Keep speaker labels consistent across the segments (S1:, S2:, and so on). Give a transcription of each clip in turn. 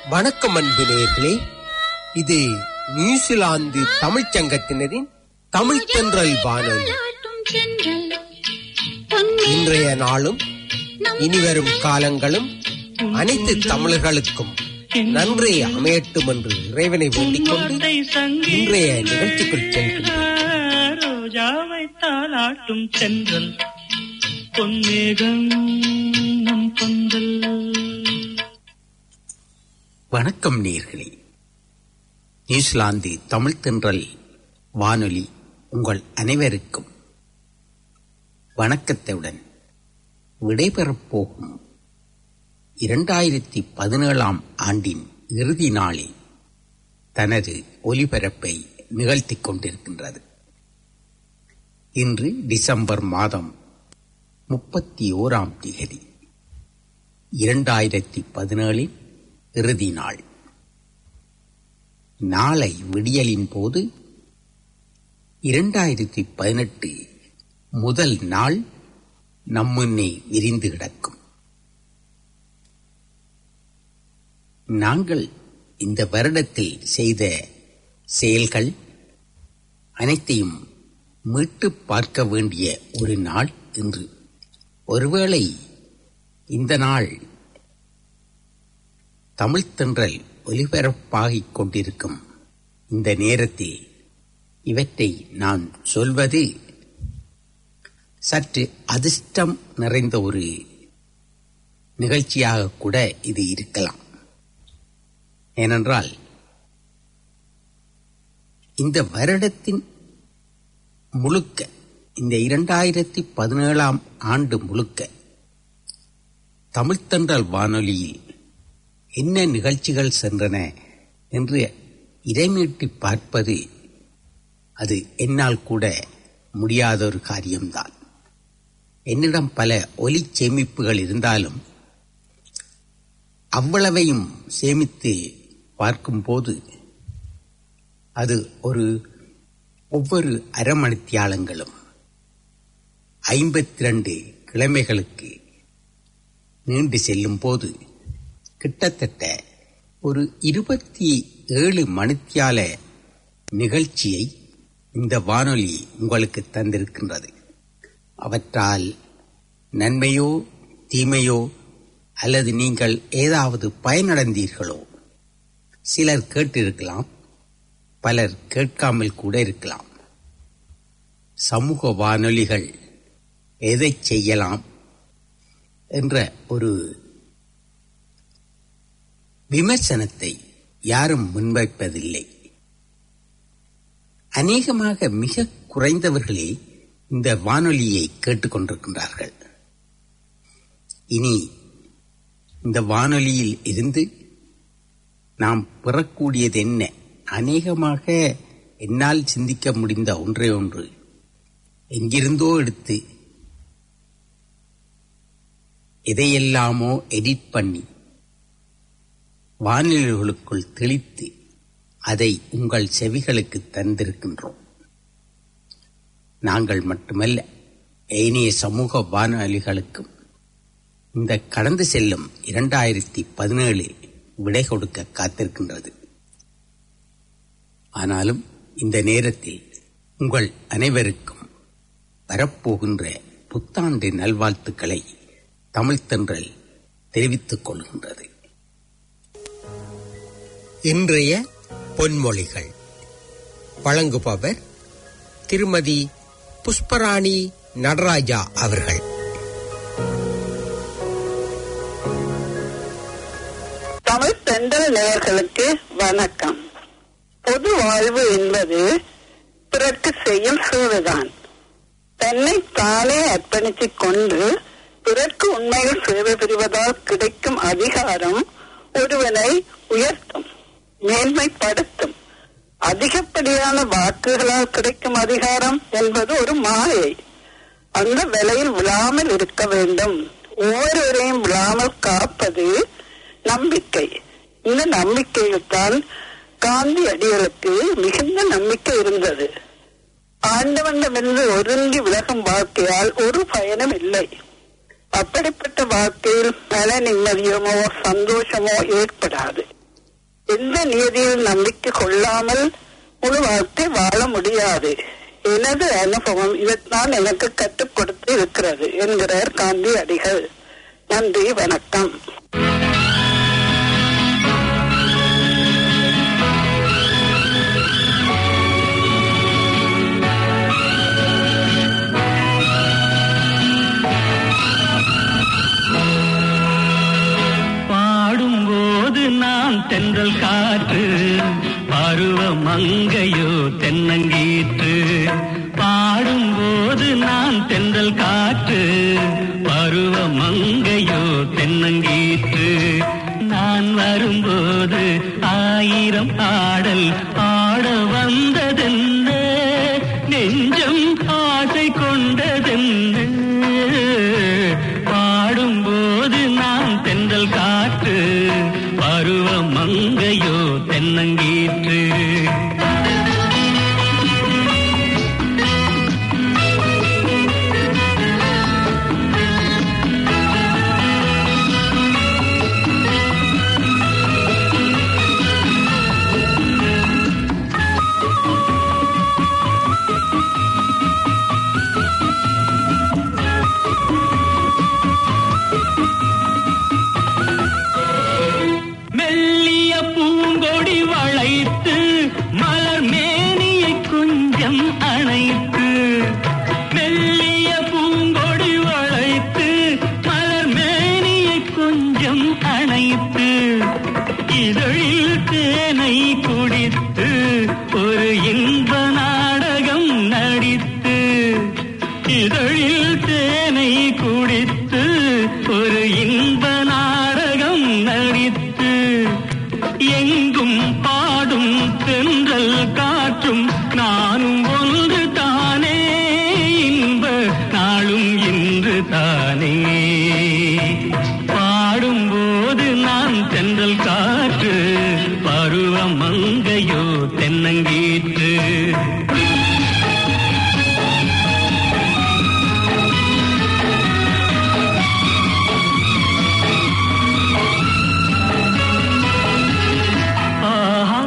S1: வணக்கம் அன்பு நேயர்களே இது நியூசிலாந்து தமிழ்ச் சங்கத்தினரின் தமிழ் தென்றல் வானொலி இன்றைய நாளும் இனிவரும் காலங்களும் அனைத்து தமிழர்களுக்கும் நன்றே அமையட்டும் என்று இறைவனை வேண்டிக் கொண்டு இன்றைய நிகழ்ச்சிக்குள் செல்கின்றோம்
S2: ரோஜாவை தாளாட்டும் சென்றல் பொன்னேகம் நம் கொந்தல்
S1: வணக்கம் நேர்களே நியூசிலாந்து தமிழ் தென்றல் வானொலி உங்கள் அனைவருக்கும் வணக்கத்துடன் விடைபெறப் போகும் இரண்டாயிரத்தி பதினேழாம் ஆண்டின் இறுதி நாளில் தனது ஒலிபரப்பை நிகழ்த்திக் கொண்டிருக்கின்றது இன்று டிசம்பர் மாதம் முப்பத்தி ஓராம் திகதி இரண்டாயிரத்தி பதினேழின் இறுதி நாள் நாளை விடியலின் போது இரண்டாயிரத்தி பதினெட்டு முதல் நாள் நம்முன்னே விரிந்து கிடக்கும் நாங்கள் இந்த வருடத்தில் செய்த செயல்கள் அனைத்தையும் மீட்டு பார்க்க வேண்டிய ஒரு நாள் என்று ஒருவேளை இந்த நாள் தமிழ்த் தென்றல் ஒலிபரப்பாகிக் கொண்டிருக்கும் இந்த நேரத்தில் இவற்றை நான் சொல்வது சற்று அதிர்ஷ்டம் நிறைந்த ஒரு நிகழ்ச்சியாக கூட இது இருக்கலாம் ஏனென்றால் இந்த வருடத்தின் முழுக்க இந்த இரண்டாயிரத்தி பதினேழாம் ஆண்டு முழுக்க தமிழ்த்தன்றல் வானொலியில் என்ன நிகழ்ச்சிகள் சென்றன என்று இடைமீட்டி பார்ப்பது அது என்னால் கூட முடியாத ஒரு காரியம்தான் என்னிடம் பல ஒலி சேமிப்புகள் இருந்தாலும் அவ்வளவையும் சேமித்து பார்க்கும்போது அது ஒரு ஒவ்வொரு அரமணித்தியாலங்களும் ஐம்பத்தி ரெண்டு கிழமைகளுக்கு நீண்டு செல்லும் போது கிட்டத்தட்ட ஒரு இருபத்தி ஏழு மணித்தியால நிகழ்ச்சியை இந்த வானொலி உங்களுக்கு தந்திருக்கின்றது அவற்றால் நன்மையோ தீமையோ அல்லது நீங்கள் ஏதாவது பயனடைந்தீர்களோ சிலர் கேட்டிருக்கலாம் பலர் கேட்காமல் கூட இருக்கலாம் சமூக வானொலிகள் எதை செய்யலாம் என்ற ஒரு விமர்சனத்தை யாரும் முன்வைப்பதில்லை அநேகமாக மிக குறைந்தவர்களே இந்த வானொலியை கேட்டுக்கொண்டிருக்கின்றார்கள் இனி இந்த வானொலியில் இருந்து நாம் பெறக்கூடியது என்ன அநேகமாக என்னால் சிந்திக்க முடிந்த ஒன்றே ஒன்று எங்கிருந்தோ எடுத்து எதையெல்லாமோ எடிட் பண்ணி வானிலைகளுக்குள் தெளித்து அதை உங்கள் செவிகளுக்கு தந்திருக்கின்றோம் நாங்கள் மட்டுமல்ல ஏனைய சமூக வானொலிகளுக்கும் இந்த கடந்து செல்லும் இரண்டாயிரத்தி பதினேழு விடை கொடுக்க காத்திருக்கின்றது ஆனாலும் இந்த நேரத்தில் உங்கள் அனைவருக்கும் வரப்போகின்ற புத்தாண்டு நல்வாழ்த்துக்களை தமிழ்த்தன்றல் தெரிவித்துக் கொள்கின்றது இன்றைய பொன்மொழிகள் வழங்குபவர் திருமதி புஷ்பராணி நடராஜா அவர்கள்
S3: தமிழ் தென்றல் நேயர்களுக்கு வணக்கம் பொது வாழ்வு என்பது பிறர்க்கு செய்யும் சேவைதான் தன்னை தானே அர்ப்பணித்துக் கொண்டு பிறர்க்கு உண்மையில் சேவை புரிவதால் கிடைக்கும் அதிகாரம் ஒருவனை உயர்த்தும் மேன்மைப்படுத்தும் அதிகப்படியான வாக்குகளால் கிடைக்கும் அதிகாரம் என்பது ஒரு மாயை அந்த விலையில் விழாமல் இருக்க வேண்டும் ஒவ்வொருவரையும் விழாமல் காப்பது நம்பிக்கை இந்த நம்பிக்கையில் தான் காந்தி அடிகளுக்கு மிகுந்த நம்பிக்கை இருந்தது ஆண்டவனிடமிருந்து ஒருங்கி விலகும் வாழ்க்கையால் ஒரு பயனும் இல்லை அப்படிப்பட்ட வாழ்க்கையில் மன நிம்மதியமோ சந்தோஷமோ ஏற்படாது எந்த நியதியில் நம்பிக்கை கொள்ளாமல் முழு வாழ்க்கை வாழ முடியாது எனது அனுபவம் இதைத்தான் எனக்கு கற்றுக் கொடுத்து இருக்கிறது என்கிறார் காந்தி அடிகள் நன்றி வணக்கம்
S2: பாடும்போது நான் தென்றல் காற்று பருவ மங்கையோ தென்னங்கீற்று பாடும்போது நான் தென்றல் காற்று பருவ மங்கையோ தென்னங்கீற்று நான் வரும்போது ஆயிரம் ஆடல் ஆட வந்ததென்ன நெஞ்சம் ஆசை கொண்டதென்ன பாடும்போது நான் தென்றல் காற்று பருவ மங்கையோ தென்னங்கீற்று மெல்லிய பூங்கொடி வளைத்து மலர் மேனியை கொஞ்சம் அணைத்து மெல்லிய பூங்கொடி வளைத்து மலர் மேனியை கொஞ்சம் அணைத்து இதழில் தேனை குடித்து ஒரு இன்ப நாடகம் நடித்து இதழில் தேனை குடித்து ஒரு இன்ப நாடகம் நடித்து எங்கும் பாடும் தென்றல் காற்றும் நானும் ஒன்று தானே இன்ப நாளும் இன்று தானே பாடும்போது நான் தென்றல் காற்று பருவ மங்கையோ தென்னங்கீற்று ஆஹா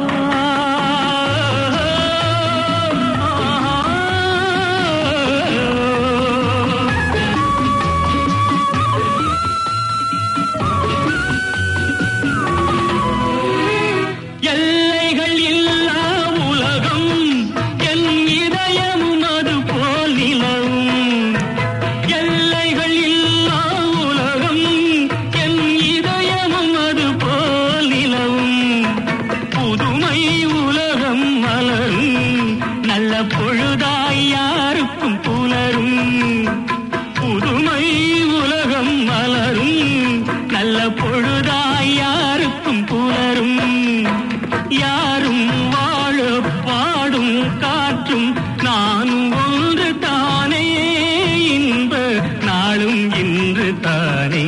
S2: எல்லைகள் இல்லா உலகம் என் இதயமும் அது போல் நிலவும் எல்லைகள் இல்லா உலகம் என் இதயமும் அது போல் நிலவும் புதுமை உலகம் மலரும் நல்ல பொழுதாய் யாருக்கும் புலரும் புதுமை உலகம் மலரும் நல்ல பொழுதாய் யாருக்கும் புலரும் யாரும் வாழ பாடும் காற்றும் நானும் ஒன்று தானே இன்ப நாளும் இன்று தானே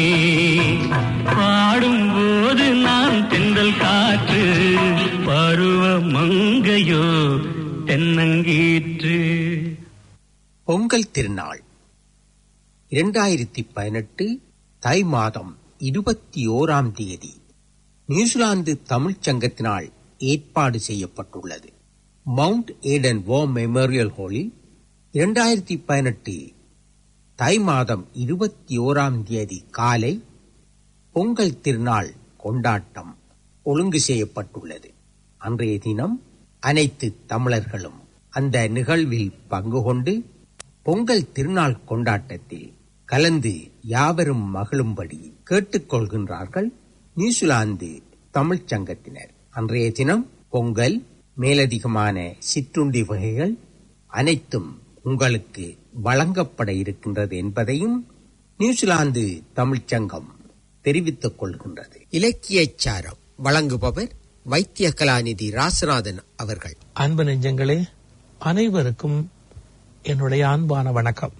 S2: பாடும்போது நான் தென்றல் காற்று பருவ மங்கையோ தென்னங்கீற்று
S1: பொங்கல் திருநாள் இரண்டாயிரத்தி பதினெட்டு தை மாதம் இருபத்தி ஓராம் தேதி நியூசிலாந்து தமிழ்ச் சங்கத்தினால் ஏற்பாடு செய்யப்பட்டுள்ளது மவுண்ட் ஏடன் வோ மெமோரியல் ஹாலில் இரண்டாயிரத்தி பதினெட்டு தை மாதம் இருபத்தி ஓராம் தேதி காலை பொங்கல் திருநாள் கொண்டாட்டம் ஒழுங்கு செய்யப்பட்டுள்ளது அன்றைய தினம் அனைத்து தமிழர்களும் அந்த நிகழ்வில் பங்கு கொண்டு பொங்கல் திருநாள் கொண்டாட்டத்தில் கலந்து யாவரும் மகிழும்படி கேட்டுக்கொள்கின்றார்கள் நியூசிலாந்து தமிழ்ச் சங்கத்தினர் அன்றைய தினம் பொங்கல் மேலதிகமான சிற்றுண்டி வகைகள் அனைத்தும் உங்களுக்கு வழங்கப்பட இருக்கின்றது என்பதையும் நியூசிலாந்து தமிழ்ச் சங்கம் தெரிவித்துக் கொள்கின்றது
S4: இலக்கியச் சாரம் வழங்குபவர் வைத்திய கலாநிதி ராசநாதன் அவர்கள்
S5: அன்பு நெஞ்சங்களே அனைவருக்கும் என்னுடைய அன்பான வணக்கம்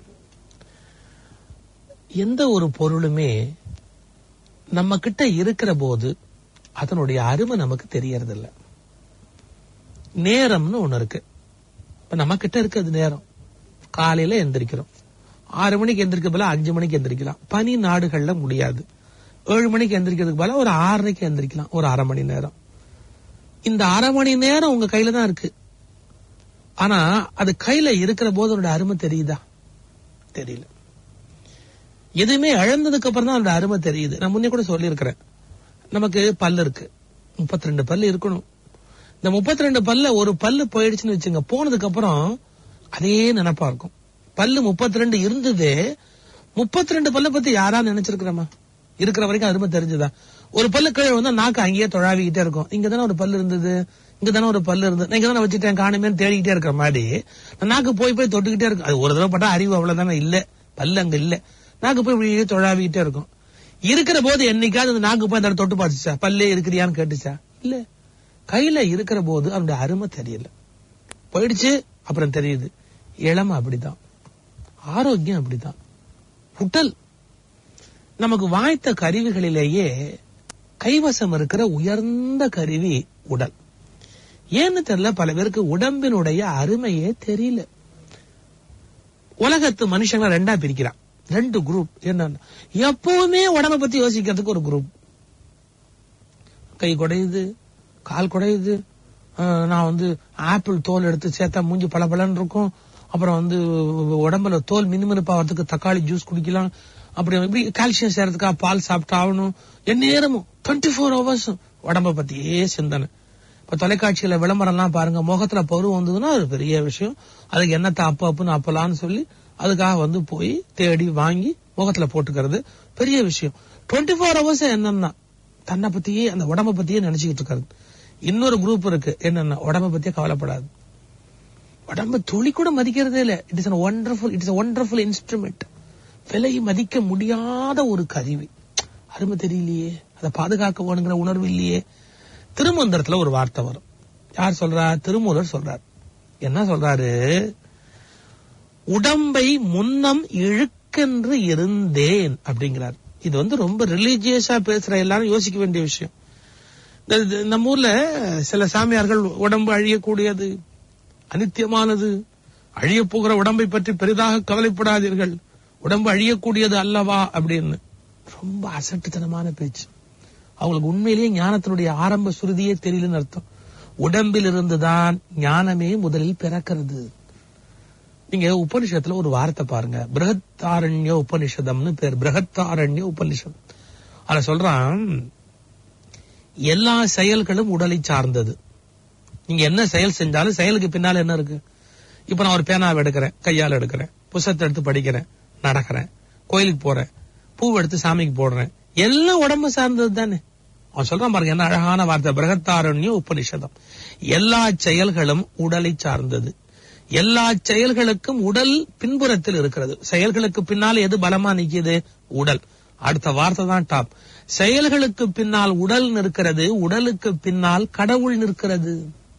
S5: எந்த ஒரு பொருளுமே நம்ம கிட்ட இருக்கிற போது அதனுடைய அருமை நமக்கு தெரியறதில்ல நேரம்னு ஒண்ணு இருக்கு இப்ப நம்ம கிட்ட இருக்கிறது நேரம் காலையில எந்திரிக்கிறோம் ஆறு மணிக்கு எந்திரிக்க போல அஞ்சு மணிக்கு எந்திரிக்கலாம் பனி நாடுகள்ல முடியாது ஏழு மணிக்கு எந்திரிக்கிறதுக்கு போல ஒரு ஆறரைக்கு எந்திரிக்கலாம் ஒரு அரை மணி நேரம் இந்த அரை மணி நேரம் உங்க கையில தான் இருக்கு ஆனா அது கையில இருக்கிற போது அதோட அருமை தெரியுதா தெரியல எதுவுமே இழந்ததுக்கு அப்புறம் தான் அதோட அருமை தெரியுது நான் முன்னே கூட சொல்லியிருக்கிறேன் நமக்கு பல்லு இருக்கு முப்பத்தி ரெண்டு பல்லு இருக்கணும் இந்த முப்பத்தி ரெண்டு பல்ல ஒரு பல்லு போயிடுச்சுன்னு வச்சுங்க போனதுக்கு அப்புறம் அதே நினைப்பா இருக்கும் பல்லு முப்பத்தி ரெண்டு இருந்தது முப்பத்தி ரெண்டு பல்ல பத்தி யாரா நினைச்சிருக்கிறோமா இருக்கிற வரைக்கும் அருமை தெரிஞ்சுதா ஒரு பல்லு கீழே வந்து நாக்கு அங்கேயே தொழாவிக்கிட்டே இருக்கும் இங்க தானே ஒரு பல்லு இருந்தது இங்க தானே ஒரு பல்லு இருந்தது நான் இங்க தானே வச்சுட்டேன் காணுமே தேடிக்கிட்டே இருக்கிற மாதிரி நான் நாக்கு போய் போய் தொட்டுக்கிட்டே இருக்கும் அது ஒரு தடவை பட்டா அறிவு அவ்வளவுதானே இல்ல பல்லு அங்க இல்ல நாக்கு போய் இப்படியே தொழாவிக்கிட்டே இருக்கும் இருக்கிற போது என்னைக்காவது அந்த நாக்கு போய் அந்த இடத்துல தொட்டு பார்த்துச்சா பல்லே இருக்கிறியான்னு கேட்டுச்சா இல்ல கையில இருக்கிற போது அவனுடைய அருமை தெரியல போயிடுச்சு அப்புறம் தெரியுது இளமை அப்படிதான் ஆரோக்கியம் அப்படிதான் உடல் நமக்கு வாய்த்த கருவிகளிலேயே கைவசம் இருக்கிற உயர்ந்த கருவி உடல் ஏன்னு தெரியல பல பேருக்கு உடம்பினுடைய அருமையே தெரியல உலகத்து மனுஷங்க ரெண்டா பிரிக்கிறான் ரெண்டு குரூப் என்னன்னா எப்பவுமே உடம்ப பத்தி யோசிக்கிறதுக்கு ஒரு குரூப் கை குடையுது கால் குடையுது அஹ், நான் வந்து ஆப்பிள் தோல் எடுத்து சேர்த்தா மூஞ்சி பளபளன்னு இருக்கும் அப்புறம் வந்து உடம்புல தோல் மினுமினுப்பாகிறதுக்கு தக்காளி ஜூஸ் குடிக்கலாம் அப்புறம் இப்படி கால்சியம் சேர்றதுக்காக பால் சாப்பிட்டு ஆகணும் என் நேரமும் டுவெண்ட்டி ஃபோர் ஹவர்ஸும் உடம்ப பத்தியே சிந்தனை இப்ப தொலைக்காட்சியில விளம்பரம்லாம் பாருங்க முகத்துல பருவம் வந்ததுன்னா அது பெரிய விஷயம் அதுக்கு என்னத்தை அப்ப அப்புன்னு அப்பலான்னு சொல்லி அதுக்காக வந்து போய் தேடி வாங்கி முகத்துல போட்டுக்கிறது பெரிய விஷயம் டுவெண்ட்டி ஃபோர் ஹவர்ஸ் என்னன்னா தன்னை பத்தியே அந்த உடம்ப பத்தியே நினைச்சுக்கிட்டு இருக்கிறது இன்னொரு குரூப் இருக்கு என்னன்னா உடம்ப பத்தியே கவலைப்படாது உடம்ப துளி கூட மதிக்கிறதே இல்ல it is wonderful it's wonderful instrument விலை மதிக்க முடியாத ஒரு கருவி அருமை தெரியலையே அதை பாதுகாக்க வேணுங்கிற உணர்வு இல்லையே திருமந்திரத்துல ஒரு வார்த்தை வரும் யார் சொல்றா திருமூலர் சொல்றார் என்ன சொல்றாரு உடம்பை முன்னம் இழுக்கென்று இருந்தேன் அப்படிங்கிறார் இது வந்து ரொம்ப ரிலீஜியஸா பேசுற எல்லாரும் யோசிக்க வேண்டிய விஷயம் இந்த- இந்த- நம்ம ஊர்ல சில சாமியார்கள் உடம்பு அழியக்கூடியது அனித்தியமானது அழிய போகிற உடம்பை பற்றி பெரிதாக கவலைப்படாதீர்கள் உடம்பு அழியக்கூடியது அல்லவா அப்படின்னு ரொம்ப அசட்டுத்தனமான பேச்சு அவங்களுக்கு உண்மையிலேயே ஞானத்தினுடைய ஆரம்ப சுருதியே தெரியலன்னு அர்த்தம் உடம்பில் இருந்துதான் ஞானமே முதலில் பிறக்கிறது நீங்க உபனிஷத்துல ஒரு வார்த்தை பாருங்க பிரகத்தாரண்ய உபனிஷதம்னு பேர் பிரகத்தாரண்ய உபனிஷம் அத சொல்றான் எல்லா செயல்களும் உடலை சார்ந்தது நீங்க என்ன செயல் செஞ்சாலும் செயலுக்கு பின்னால என்ன இருக்கு இப்ப நான் ஒரு பேனாவை எடுக்கிறேன் கையால எடுக்கிறேன் புஸ்தகத்தை எடுத்து படிக்கிறேன் நடக்கிறேன் கோயிலுக்கு போறேன் பூ எடுத்து சாமிக்கு போடுறேன் எல்லாம் உடம்பு சார்ந்தது தானே அவன் சொல்றான் பாருங்க என்ன அழகான வார்த்தை பிரகத்தாரண்ய உபனிஷதம் எல்லா செயல்களும் உடலை சார்ந்தது எல்லா செயல்களுக்கும் உடல் பின்புறத்தில் இருக்கிறது செயல்களுக்கு பின்னால் எது பலமா நிக்குது உடல் அடுத்த வார்த்தை தான் டாப் செயல்களுக்கு பின்னால் உடல் நிற்கிறது உடலுக்கு பின்னால் கடவுள் நிற்கிறது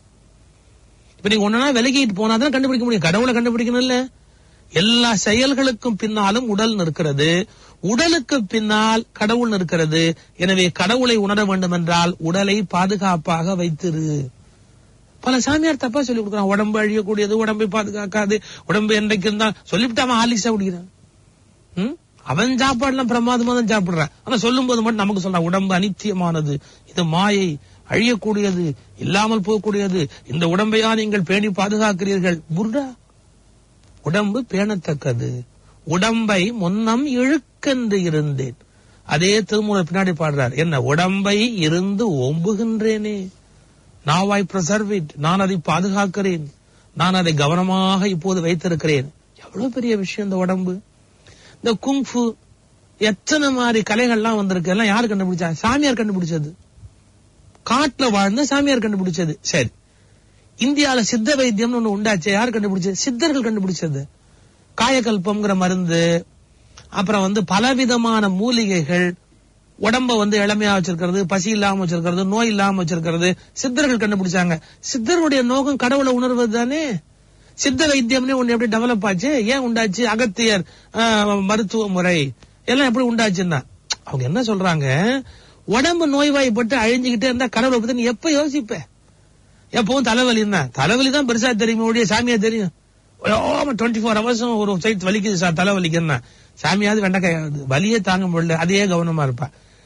S5: இப்ப நீங்க ஒன்னா விலகிட்டு போனாதான் கண்டுபிடிக்க முடியும் கடவுளை கண்டுபிடிக்கணும் இல்ல எல்லா செயல்களுக்கும் பின்னாலும் உடல் நிற்கிறது உடலுக்கு பின்னால் கடவுள் நிற்கிறது எனவே கடவுளை உணர வேண்டும் என்றால் உடலை பாதுகாப்பாக வைத்திரு பல சாமியார் தப்பா சொல்லி கொடுக்குறான் உடம்பு அழியக்கூடியது உடம்பை பாதுகாக்காது உடம்பு என்றைக்கு இருந்தா சொல்லிவிட்டு அவன் ஆலிசா குடிக்கிறான் ம்? அவன் சாப்பாடுலாம் பிரமாதமா தான் சாப்பிடுறான் ஆனா சொல்லும் போது மட்டும் நமக்கு சொல்றான் உடம்பு அனித்தியமானது இது மாயை அழியக்கூடியது இல்லாமல் போகக்கூடியது இந்த உடம்பையா நீங்கள் பேணி பாதுகாக்கிறீர்கள் புர்டா உடம்பு பேணத்தக்கது உடம்பை முன்னம் இழுக்கென்று இருந்தேன் அதே திருமூலர் பின்னாடி பாடுறார் என்ன உடம்பை இருந்து ஓம்புகின்றேனே now I preserve it நான் அதை பாதுகாக்கிறேன் நான் அதை கவனமாக இப்போது வைத்திருக்கிறேன் எவ்வளவு பெரிய விஷயம் இந்த உடம்பு இந்த குங்ஃபு எத்தனை மாதிரி கலைகள்லாம் வந்திருக்கு எல்லாம் யாரு கண்டுபிடிச்சா சாமியார் கண்டுபிடிச்சது காட்டுல வாழ்ந்த சாமியார் கண்டுபிடிச்சது சரி இந்தியால சித்த வைத்தியம்னு ஒண்ணு உண்டாச்சு யார் கண்டுபிடிச்சது சித்தர்கள் கண்டுபிடிச்சது காயகல்பம்ங்கிற மருந்து அப்புறம் வந்து பலவிதமான மூலிகைகள் உடம்ப வந்து இளமையா வச்சிருக்கிறது பசி இல்லாம வச்சிருக்கிறது நோய் இல்லாம வச்சிருக்கிறது சித்தர்கள் கண்டுபிடிச்சாங்க சித்தர்களுடைய நோக்கம் கடவுளை உணர்வது தானே சித்த வைத்தியம்னு ஒண்ணு எப்படி டெவலப் ஆச்சு ஏன் உண்டாச்சு அகத்தியர் ஆஹ், மருத்துவ முறை எல்லாம் எப்படி உண்டாச்சுன்னா அவங்க என்ன சொல்றாங்க உடம்பு நோய்வாய்ப்பட்டு அழிஞ்சுக்கிட்டே இருந்தா கடவுளை பத்தி நீ எப்ப யோசிப்ப எப்பவும் தலைவலி தான் தலைவலி தான் பெருசா தெரியுமே ஒழிய சாமியா தெரியும் டுவெண்ட்டி ஃபோர் ஹவர்ஸும் ஒரு சைட் வலிக்குது சார் தலைவலிக்குன்னா சாமியாவது வெண்டைக்காயாது வலியே தாங்க முடியல அதே கவனமா இருப்பா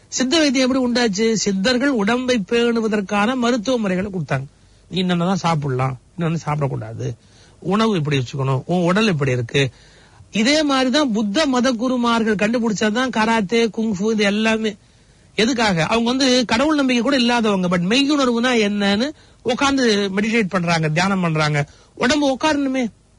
S5: சித்த வைத்தியம் எப்படி உண்டாச்சு சித்தர்கள் உடம்பை பேணுவதற்கான மருத்துவ முறைகளை கொடுத்தாங்க நீ என்னென்னதான் சாப்பிடலாம் இன்னொன்னு சாப்பிடக்கூடாது உணவு இப்படி வச்சுக்கணும் உன் உடல் இப்படி இருக்கு இதே மாதிரிதான் புத்த மத குருமார்கள் கண்டுபிடிச்சதுதான் கராத்தே குங்ஃபு இது எல்லாமே எதுக்காக அவங்க வந்து கடவுள் நம்பிக்கை கூட இல்லாதவங்க பட் மெய்யுணர்வுனா என்னன்னு உட்கார்ந்து மெடிடேட் பண்றாங்க தியானம் பண்றாங்க உடம்பு உட்காரணுமே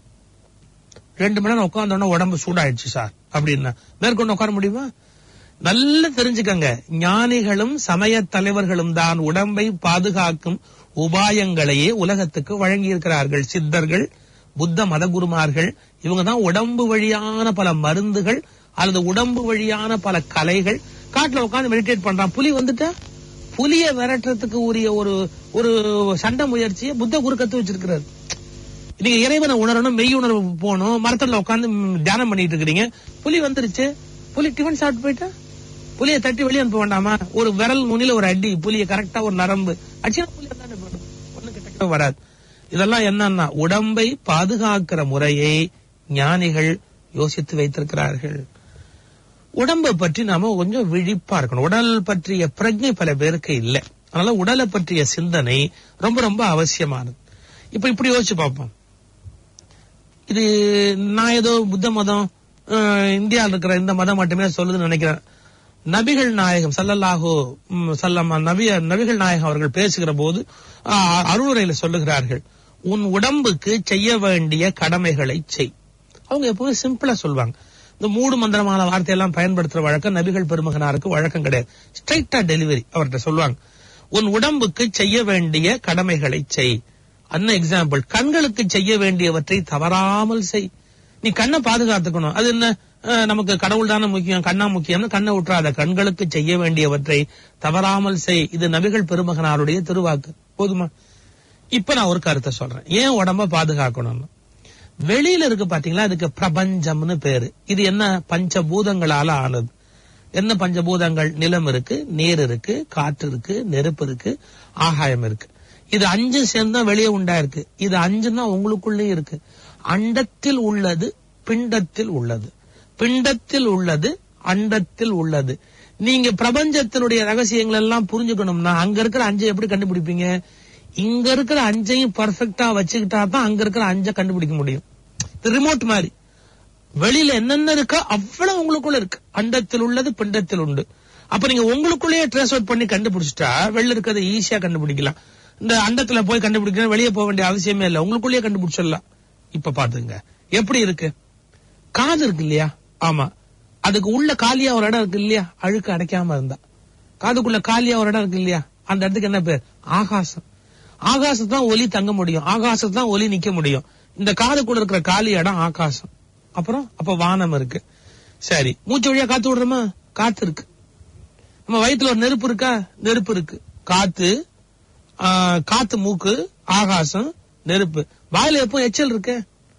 S5: ரெண்டு மணி நேரம் உட்கார்ந்தோன்னா உடம்பு சூடாயிடுச்சு சார் அப்படின்னா மேற்கொண்டு உட்கார முடியுமா நல்லா தெரிஞ்சுக்கங்க ஞானிகளும் சமய தலைவர்களும் தான் உடம்பை பாதுகாக்கும் உபாயங்களையே உலகத்துக்கு வழங்கி இருக்கிறார்கள் சித்தர்கள் புத்த மதகுருமார்கள் இவங்க தான் உடம்பு வழியான பல மருந்துகள் அல்லது உடம்பு வழியான பல கலைகள் காட்டுல உட்கார்ந்து மெடிடேட் பண்றான் புலி வந்துட்டா புலிய விரட்டுறதுக்கு உரிய ஒரு ஒரு சண்டை முயற்சியை புத்த குரு கத்து வச்சிருக்கிறாரு நீங்க இறைவனை உணரணும் மெய் உணர்வு போகணும் மரத்துல உட்கார்ந்து ம், தியானம் பண்ணிட்டு இருக்கிறீங்க புலி வந்துருச்சு புலி டிஃபன் சாப்பிட்டு போயிட்டா புலியை தட்டி வெளியே அனுப்ப வேண்டாமா ஒரு விரல் முனில ஒரு அடி புலிய கரெக்டா ஒரு நரம்பு அடிச்சா புலி தானே போடும் ஒண்ணு கிட்ட கிட்ட வராது இதெல்லாம் என்னன்னா உடம்பை பாதுகாக்கிற முறையை ஞானிகள் யோசித்து வைத்திருக்கிறார்கள் உடம்பை பற்றி நாம கொஞ்சம் விழிப்பா இருக்கணும் உடல் பற்றிய பிரஜை பல பேருக்கு இல்லை அதனால உடலை பற்றிய சிந்தனை ரொம்ப ரொம்ப அவசியமானது இப்ப இப்படி யோசிச்சு பார்ப்போம் இது நான் ஏதோ புத்த மதம் அஹ், இந்தியாவில் இருக்கிற இந்த மதம் மட்டுமே சொல்லுதுன்னு நினைக்கிறேன் நபிகள் நாயகம் சல்லல்லாஹு ம், சல்லம்மா நபி நபிகள் நாயகம் அவர்கள் பேசுகிற போது அஹ், அருளுரையில சொல்லுகிறார்கள் உன் உடம்புக்கு செய்ய வேண்டிய கடமைகளை செய் அவங்க எப்பவும் சிம்பிளா சொல்லுவாங்க இந்த மூடு மந்திரமான வார்த்தையெல்லாம் பயன்படுத்துற வழக்கம் நபிகள் பெருமகனாருக்கு வழக்கம் கிடையாது ஸ்ட்ரைட்டா டெலிவரி அவர்கிட்ட சொல்லுவாங்க உன் உடம்புக்கு செய்ய வேண்டிய கடமைகளை செய் அன்ன எக்ஸாம்பிள் கண்களுக்கு செய்ய வேண்டியவற்றை தவறாமல் செய் நீ கண்ணை பாதுகாத்துக்கணும் அது என்ன அஹ், நமக்கு கடவுள் தானே முக்கியம் கண்ணா முக்கியம்னு கண்ணை விட்டுறாத கண்களுக்கு செய்ய வேண்டியவற்றை தவறாமல் செய் இது நபிகள் பெருமகனாருடைய திருவாக்கு போதுமா இப்ப நான் ஒரு கருத்தை சொல்றேன் ஏன் உடம்ப பாதுகாக்கணும்னு வெளியில இருக்கு பாத்தீங்களா அதுக்கு பிரபஞ்சம்னு பேரு இது என்ன பஞ்சபூதங்களால ஆனது என்ன பஞ்சபூதங்கள் நிலம் இருக்கு நீர் இருக்கு காற்று இருக்கு நெருப்பு இருக்கு ஆகாயம் இருக்கு இது அஞ்சு சேர்ந்தா வெளியே உண்டாயிருக்கு இது அஞ்சு தான் உங்களுக்குள்ளே இருக்கு அண்டத்தில் உள்ளது பிண்டத்தில் உள்ளது பிண்டத்தில் உள்ளது அண்டத்தில் உள்ளது நீங்க பிரபஞ்சத்தினுடைய ரகசியங்கள் எல்லாம் புரிஞ்சுக்கணும்னா அங்க இருக்கிற அஞ்சை எப்படி கண்டுபிடிப்பீங்க இங்க இருக்கிற அஞ்சையும் பர்ஃபெக்டா வச்சுக்கிட்டா தான் அங்க இருக்கிற அஞ்சை கண்டுபிடிக்க முடியும் ரிமோட் மாதிரி வெளியில என்னென்ன இருக்கோ அவ்வளவு உங்களுக்குள்ள இருக்கு அண்டத்தில் உள்ளது பிண்டத்தில் உண்டு அப்ப நீங்க உங்களுக்குள்ளேயே ட்ரேஸ் அவுட் பண்ணி கண்டுபிடிச்சிட்டா வெளில இருக்கிறத ஈஸியா கண்டுபிடிக்கலாம் இந்த அண்டத்துல போய் கண்டுபிடிக்கணும் வெளியே போக வேண்டிய அவசியமே இல்லை உங்களுக்குள்ளேயே கண்டுபிடிச்சிடலாம் இப்ப பாத்துங்க எப்படி இருக்கு காது இருக்கு இல்லையா ஆமா அதுக்கு உள்ள காலியா ஒரு இடம் இருக்கு இல்லையா அழுக்கு அடைக்காம இருந்தா காதுக்குள்ள காலியா ஒரு இடம் இருக்கு இல்லையா அந்த இடத்துக்கு என்ன பேர் ஆகாசம் ஆகாசத்தான் ஒலி தங்க முடியும் ஆகாசத்தான் ஒலி நிக்க முடியும் இந்த காதுக்குள்ள இருக்கிற காலி இடம் ஆகாசம் அப்புறம் அப்ப வானம் இருக்கு சரி மூச்சு வழியா காத்து விடுறோமா காத்து இருக்கு நம்ம வயித்துல ஒரு நெருப்பு இருக்கா நெருப்பு இருக்கு காத்து ஆ, காத்து மூக்கு ஆகாசம் நெருப்பு வாயில எப்போ எச்சல் இருக்கு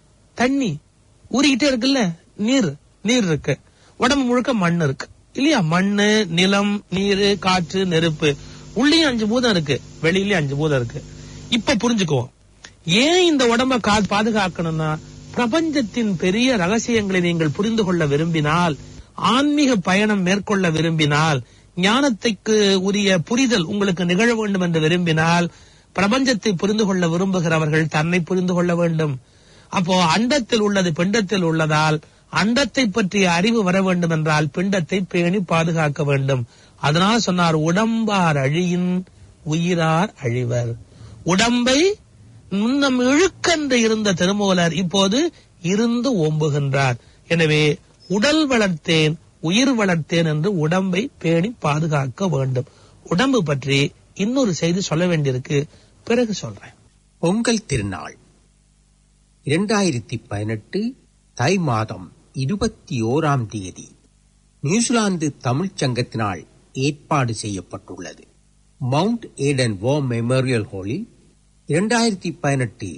S5: தண்ணி ஊறிக்கிட்டே இருக்குல்ல நீர் நீர் இருக்கு உடம்பு முழுக்க மண் இருக்கு இல்லையா மண்ணு நிலம் நீரு காற்று நெருப்பு உள்ளேயும் அஞ்சு பூதம் இருக்கு வெளியிலயும் அஞ்சு பூதம் இருக்கு இப்ப புரிஞ்சுக்குவோம் ஏன் இந்த உடம்ப கா பாதுகாக்கணும்னா பிரபஞ்சத்தின் பெரிய ரகசியங்களை நீங்கள் புரிந்து கொள்ள விரும்பினால் ஆன்மீக பயணம் மேற்கொள்ள விரும்பினால் ஞானத்துக்கு உரிய புரிதல் உங்களுக்கு நிகழ வேண்டும் என்று விரும்பினால் பிரபஞ்சத்தை புரிந்து கொள்ள விரும்புகிறவர்கள் தன்னை புரிந்து கொள்ள வேண்டும் அப்போ அண்டத்தில் உள்ளது பிண்டத்தில் உள்ளதால் அண்டத்தை பற்றிய அறிவு வர வேண்டும் என்றால் பிண்டத்தை பேணி பாதுகாக்க வேண்டும் அதனால சொன்னார் உடம்பார் அழியின் உயிரார் அழிவர் உடம்பை முன்னம் இழுக்கென்று இருந்த திருமூலர் இப்போது இருந்து ஓம்புகின்றார் எனவே உடல் வளர்த்தேன் உயிர் வளர்த்தேன் என்று உடம்பை பேணி பாதுகாக்க வேண்டும் உடம்பு பற்றி இன்னொரு செய்தி சொல்ல வேண்டியிருக்கு பிறகு சொல்றேன்
S4: பொங்கல் திருநாள் இரண்டாயிரத்தி பதினெட்டு தை மாதம் இருபத்தி ஓராம் தேதி நியூசிலாந்து தமிழ்ச் சங்கத்தினால் ஏற்பாடு செய்யப்பட்டுள்ளது மவுண்ட் ஏடன் வோ மெமோரியல் ஹாலில் இரண்டாயிரத்தி பதினெட்டு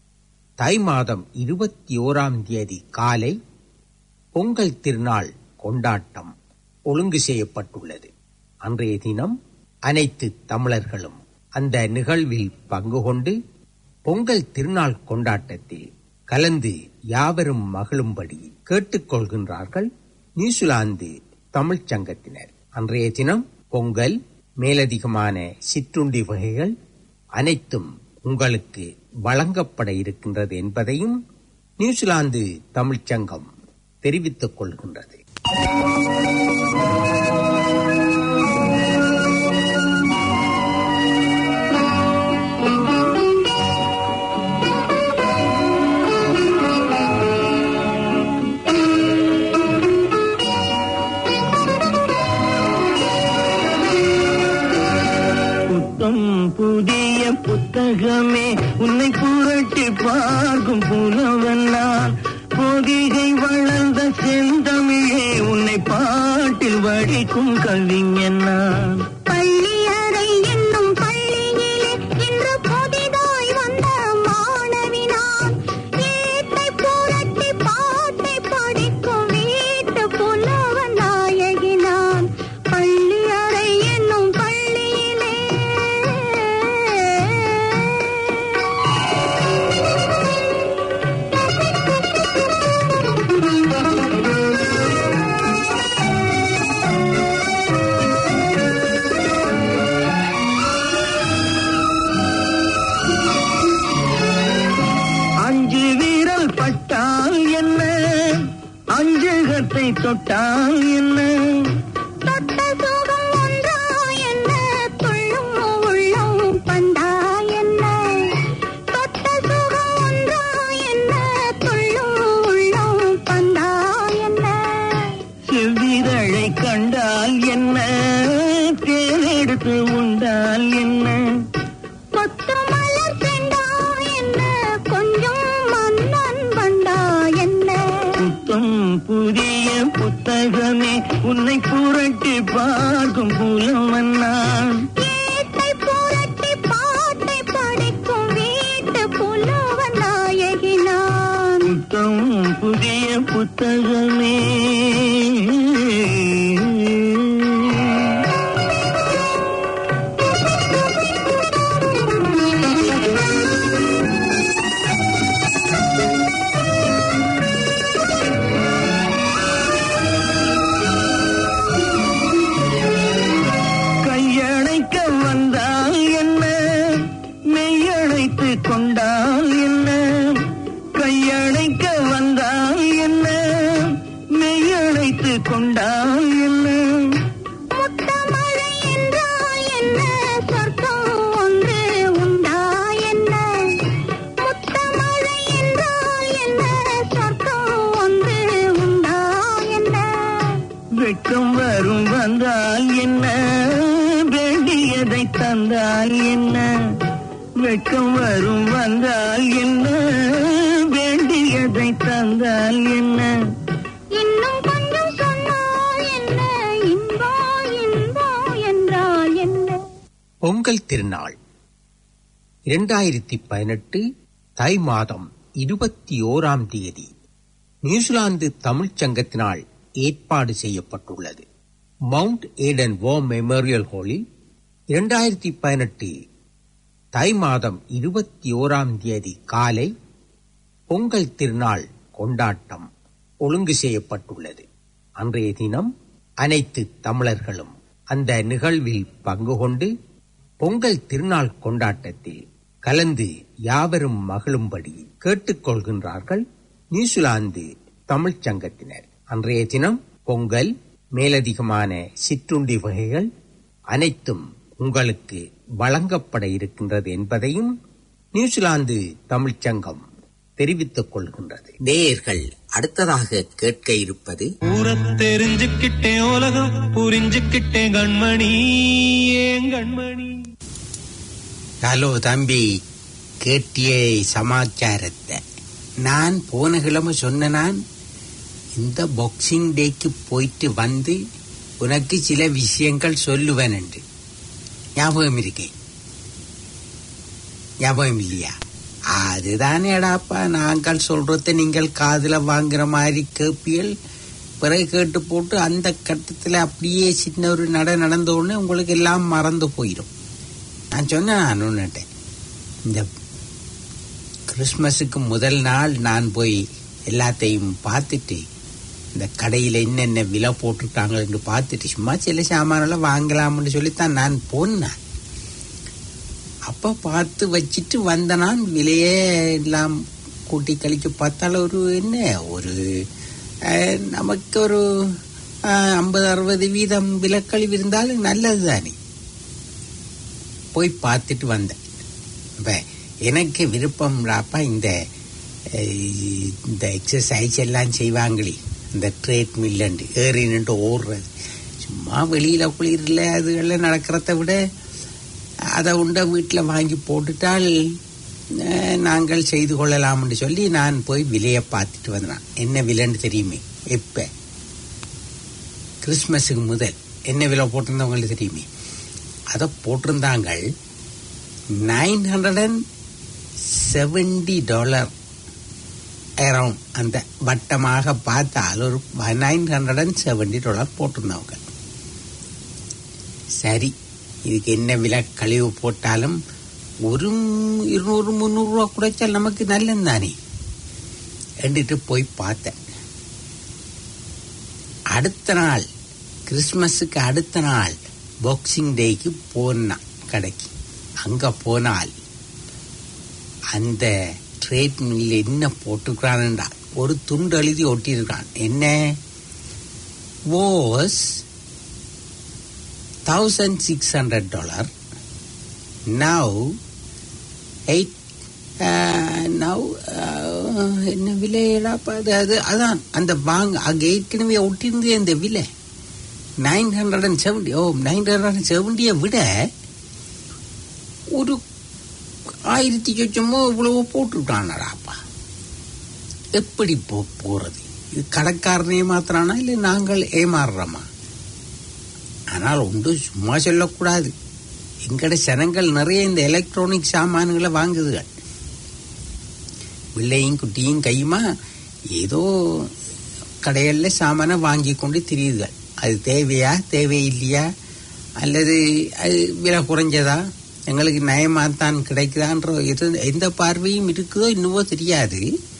S4: தை மாதம் இருபத்தி ஓராம் தேதி காலை பொங்கல் திருநாள் கொண்டாட்டம் ஒழுங்கு செய்யப்பட்டுள்ளது அன்றைய தினம் அனைத்து தமிழர்களும் அந்த நிகழ்வில் பங்கு கொண்டு பொங்கல் திருநாள் கொண்டாட்டத்தில் கலந்து யாவரும் மகிழும்படி கேட்டுக்கொள்கின்றார்கள் நியூசிலாந்து தமிழ்ச் சங்கத்தினர் அன்றைய தினம் பொங்கல் மேலதிகமான சிற்றுண்டி வகைகள் அனைத்தும் உங்களுக்கு வழங்கப்பட இருக்கின்றது என்பதையும் நியூசிலாந்து தமிழ்ச் சங்கம் தெரிவித்துக் கொள்கின்றது
S2: புத்தம் புதிய புத்தகமே உன்னை புரட்டி பார்க்கும் புலவன் நான் பொதிகை வளர்ந்த செந்தமிழே உன்னை பாட்டில் வடிக்கும் கவிஞன் நான்
S6: பள்ளியறை என்னும் பள்ளியிலே இன்று புதிதாய் வந்த மாணவி நான் ஏட்டை புரட்டி பாட்டை படிக்கும் வீட்டு புலவன் நாயகி நான் பள்ளியறை என்னும் பள்ளியிலே
S2: அஞ்சு வீரல் பட்டால் என்ன அஞ்சகத்தை தொட்டால் என்ன
S6: தொட்ட சுகம் ஒன்றா என்ன துள்ளும் உள்ளம் பண்டா என்ன தொட்ட சுகம் ஒன்றா என்ன துள்ளும் உள்ளம் பண்டா என்ன
S2: செவ்விதழை கண்டால் என்ன தேனெடுத்து உண்டால் என்ன
S6: கொத்து மலர் செண்டா என்ன கொஞ்சம் மன்னன் பண்டா என்ன
S2: புத்தம் புதிய புத்தகமே உன்னை புரட்டி பார்க்கும் புலவன் நான்
S6: ஏட்டை புரட்டி பாட்டை படிக்கும் வீட்டு புலவன் நாயகி நான்
S2: புத்தம் புதிய புத்தகமே கையணைக்க வந்தால் என்ன மெய்யணைத்து கொண்டால் என்ன கையணைக்க வந்தால் என்ன மெய்யணைத்து கொண்டால் என்ன
S6: முத்தமழை என்றால் என்ன சொர்க்கம் ஒன்று உண்டா என்ன முத்தமழை என்றால் என்ன சொர்க்கம் ஒன்று உண்டா என்ன
S2: வெட்கம் வரும் வந்தால் என்ன வேண்டியதை தந்தால் என்ன வெட்கம் வரும் வந்தால் என்ன வேண்டியதை தந்தால் என்ன
S6: இன்னும் கொஞ்சம் சொன்னால் என்ன இன்போ இன்போ என்றால் என்ன
S4: பொங்கல் திருநாள் இரண்டாயிரத்தி பதினெட்டு தை மாதம் இருபத்தி ஓராம் தேதி நியூசிலாந்து தமிழ்ச் சங்கத்தினால் ஏற்பாடு செய்யப்பட்டுள்ளது மவுண்ட் ஏடன் வோ மெமோரியல் ஹாலில் இரண்டாயிரத்தி பதினெட்டு தை மாதம் இருபத்தி ஓராம் தேதி காலை பொங்கல் திருநாள் கொண்டாட்டம் ஒழுங்கு செய்யப்பட்டுள்ளது அன்றைய தினம் அனைத்து தமிழர்களும் அந்த நிகழ்வில் பங்கு கொண்டு பொங்கல் திருநாள் கொண்டாட்டத்தில் கலந்து யாவரும் மகிழும்படி கேட்டுக்கொள்கின்றார்கள் நியூசிலாந்து தமிழ்ச் சங்கத்தினர் அன்றைய தினம் பொங்கல் மேலதிகமான சிற்றுண்டி வகைகள் அனைத்தும் உங்களுக்கு வழங்கப்பட இருக்கின்றது என்பதையும் நியூசிலாந்து தமிழ்ச் சங்கம் தெரிவித்துக் கொள்கின்றது நேயர்கள் அடுத்ததாக கேட்க இருப்பது
S7: ஊர தெரிஞ்சுக்கிட்டேன் உலகம் புரிஞ்சுக்கிட்டேன் கண்மணி ஏன் கண்மணி
S1: ஹலோ தம்பி கேட்டியே சமாச்சாரத்தை நான் போன கிழமை சொன்ன நான் இந்த பாக்ஸிங் டேக்கு போயிட்டு வந்து உனக்கு சில விஷயங்கள் சொல்லுவேன் என்று ஞாபகம் இருக்கே ஞாபகம் இல்லையா அதுதானேடாப்பா நாங்கள் சொல்றத நீங்கள் காதுல வாங்குற மாதிரி கேப்பியல் பிறகு கேட்டு போட்டு அந்த கட்டத்துல அப்படியே சின்ன ஒரு நட நடந்த உடனே உங்களுக்கு எல்லாம் மறந்து போயிடும் நான் சொன்னேன் நான் ஒன்னுட்டேன் இந்த கிறிஸ்மஸுக்கு முதல் நாள் நான் போய் எல்லாத்தையும் பார்த்துட்டு இந்த கடையில என்னென்ன விலை போட்டிருக்காங்கன்னு பார்த்துட்டு சும்மா சில சாமானெல்லாம் வாங்கலாம்னு சொல்லித்தான் நான் போனேன் அப்ப பார்த்து வச்சிட்டு வந்த நான் விலையே எல்லாம் கூட்டி கழிக்க பார்த்தால் ஒரு என்ன ஒரு அஹ், நமக்கு ஒரு ஐம்பது அறுபது வீதம் விலக்கழிவு இருந்தாலும் நல்லது தானே போய் பார்த்துட்டு வந்தேன் இப்ப எனக்கு விருப்பம்டாப்பா இந்த அஹ், இந்த எக்ஸசைஸ் எல்லாம் செய்வாங்களே இந்த ட்ரேட் மில்லண்டு ஏறி நின்று ஓடுறது சும்மா வெளியில குளிரில் அதுகளில் நடக்கிறத விட அதை உண்ட வீட்டில் வாங்கி போட்டுட்டால் அஹ், நாங்கள் செய்து கொள்ளலாம்னு சொல்லி நான் போய் விலையை பார்த்துட்டு வந்தேன் என்ன விலைன்னு தெரியுமே எப்ப கிறிஸ்மஸுக்கு முதல் என்ன விலை போட்டிருந்தவங்களுக்கு தெரியுமே அதை போட்டிருந்தாங்க nine hundred and seventy dollar around அந்த வட்டமாக பார்த்தால் ஒரு nine hundred and seventy dollar போட்டிருந்தவங்க சரி இதுக்கு என்ன விலை கழிவு போட்டாலும் ஒரு இருநூறு முந்நூறுரூவா குறைச்சால் நமக்கு நல்லது தானே என்றிட்டு போய் பார்த்தேன் அடுத்த நாள் கிறிஸ்மஸுக்கு அடுத்த நாள் பாக்ஸிங் டேக்கு போனான் கடைக்கு அங்க போனால் அந்த ட்ரேட் மில்ல என்ன போட்டுக்கிறான்டா ஒரு துண்டு எழுதி ஒட்டியிருக்கான் என்ன was thousand six hundred dollar now eight now என்ன விலையடாப்பா அது அது அதான் அந்த வாங்க அங்கே ஏற்கனவே ஒட்டியிருந்தே இந்த விலை nine hundred and seventy oh nine hundred and செவன்டியை விட ஒரு ஆயிரத்தி சொச்சமோ இவ்வளவோ போட்டுருக்கானடாப்பா எப்படி போ போறது இது கடைக்காரனே மாத்திரானா இல்லை நாங்கள் ஏமாறுறோமா ஆனால் ஒன்று சும்மா சொல்லக்கூடாது எங்கட ஜனங்கள் நிறைய இந்த எலக்ட்ரானிக் சாமான்களை வாங்குதுகள் பிள்ளையும் குட்டியும் கையுமா ஏதோ கடையல்ல சாமானை வாங்கி கொண்டு திரியுதுகள் அது தேவையா தேவையில்லையா அல்லது அது விலை குறைஞ்சதா எங்களுக்கு நயமாத்தான் கிடைக்குதான்ற இது- எந்த பார்வையும் இருக்குதோ இன்னவோ தெரியாது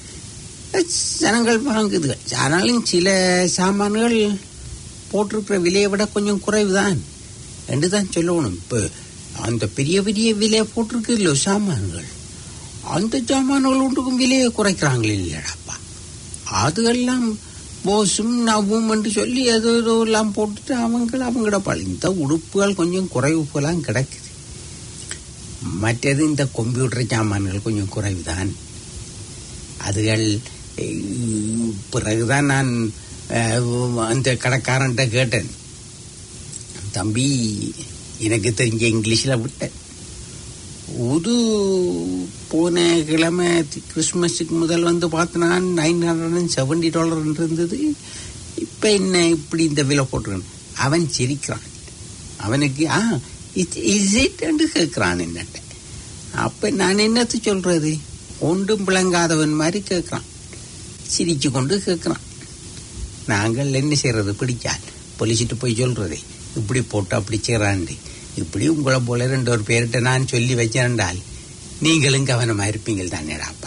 S1: ஜனங்கள் வாங்குதுகள் ஆனாலும் சில சாமான்கள் போட்டிருக்கிற விலையை விட கொஞ்சம் குறைவுதான் என்று தான் சொல்லணும் இப்போ அந்த பெரிய பெரிய விலையை போட்டிருக்கு இல்லையோ சாமான்கள் அந்த சாமான்கள் ஒன்றுக்கும் விலையை குறைக்கிறாங்களே இல்லைடாப்பா அதுகெல்லாம் போஸும் நவ்வும் என்று சொல்லி அது ஏதோ எல்லாம் போட்டுட்டு அவங்க அவங்களோட பழ இந்த உடுப்புகள் கொஞ்சம் குறைவு போலாம் கிடக்குது மற்றது இந்த கம்ப்யூட்டர் சாமான்கள் கொஞ்சம் குறைவுதான் அதுகள் அஹ், பிறகுதான் நான் அஹ், அந்த கடைக்காரன்ட்ட கேட்டேன் தம்பி எனக்கு தெரிஞ்ச இங்கிலீஷில் விட்டேன் ஒரு போன கிழமை தி- கிறிஸ்மஸுக்கு முதல் வந்து பார்த்தனா nine hundred and seventy dollar இருந்தது இப்போ என்ன இப்படி இந்த விலை போட்டுருக்கணும் அவன் சிரிக்கிறான் அவனுக்கு ஆ இஸ் இட் என்று கேட்குறான் என்னட்ட அப்போ நான் என்னத்து சொல்றது ஒன்றும் விளங்காதவன் மாதிரி கேட்குறான் சிரிச்சு கொண்டு கேட்குறான் நாங்கள் என்ன செய்யறது பிடிக்கால் பொலிச்சிட்டு போய் சொல்றது இப்படி போட்டு அப்படி செய்யறாண்டு இப்படி உங்களை போல ரெண்டு ஒரு பேர்கிட்ட நான் சொல்லி வச்சேன்டால் நீங்களும் கவனமா இருப்பீங்க தானேடாப்பா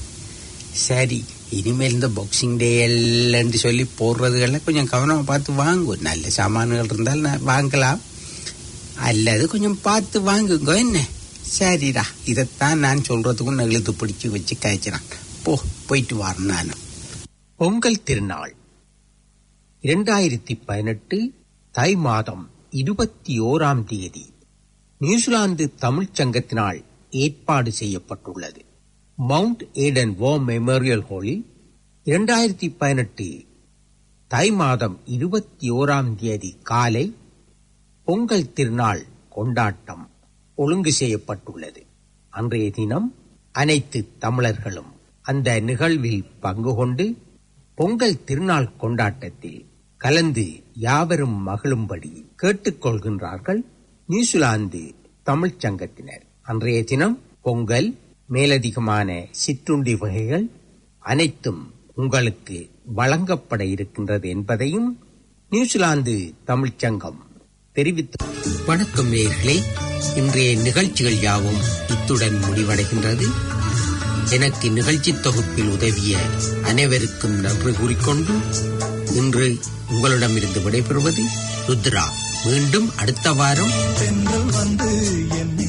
S1: சரி இனிமேல் இந்த பாக்ஸிங் டே என்று சொல்லி போடுறதுகளில் கொஞ்சம் கவனமா பார்த்து வாங்கும் நல்ல சாமான்கள் இருந்தால் நான் வாங்கலாம் அல்லது கொஞ்சம் பார்த்து வாங்குங்க என்ன சரிடா இதைத்தான் நான் சொல்றதுக்கும் நான் இழுத்து பிடிச்சி வச்சு காய்ச்சிறான் போ போயிட்டு வரேன் நானும்
S4: பொங்கல் திருநாள் இரண்டாயிரத்தி பதினெட்டு தை மாதம் இருபத்தி ஓராம் தேதி நியூசிலாந்து தமிழ்ச் சங்கத்தினால் ஏற்பாடு செய்யப்பட்டுள்ளது மவுண்ட் ஏடன் வோ மெமோரியல் ஹாலில் இரண்டாயிரத்தி பதினெட்டு தை மாதம் இருபத்தி ஓராம் தேதி காலை பொங்கல் திருநாள் கொண்டாட்டம் ஒழுங்கு செய்யப்பட்டுள்ளது அன்றைய தினம் அனைத்து தமிழர்களும் அந்த நிகழ்வில் பங்கு கொண்டு பொங்கல் திருநாள் கொண்டாட்டத்தில் கலந்து யாவரும் மகிழும்படி கேட்டுக்கொள்கின்றார்கள் நியூசிலாந்து தமிழ்ச் சங்கத்தினர் அன்றைய தினம் பொங்கல் மேலதிகமான சிற்றுண்டி வகைகள் அனைத்தும் உங்களுக்கு வழங்கப்பட இருக்கின்றது என்பதையும் நியூசிலாந்து தமிழ்ச் சங்கம் தெரிவித்து
S1: வணக்கம் நேயர்களே இன்றைய நிகழ்ச்சிகள் யாவும் இத்துடன் முடிவடைகின்றது எனக்கு நிகழ்ச்சி தொகுப்பில் உதவிய அனைவருக்கும் நன்றி கூறிக்கொண்டு இன்று உங்களிடமிருந்து விடைபெறுவது ருத்ரா மீண்டும் அடுத்த வாரம்
S8: தென்றல் வந்து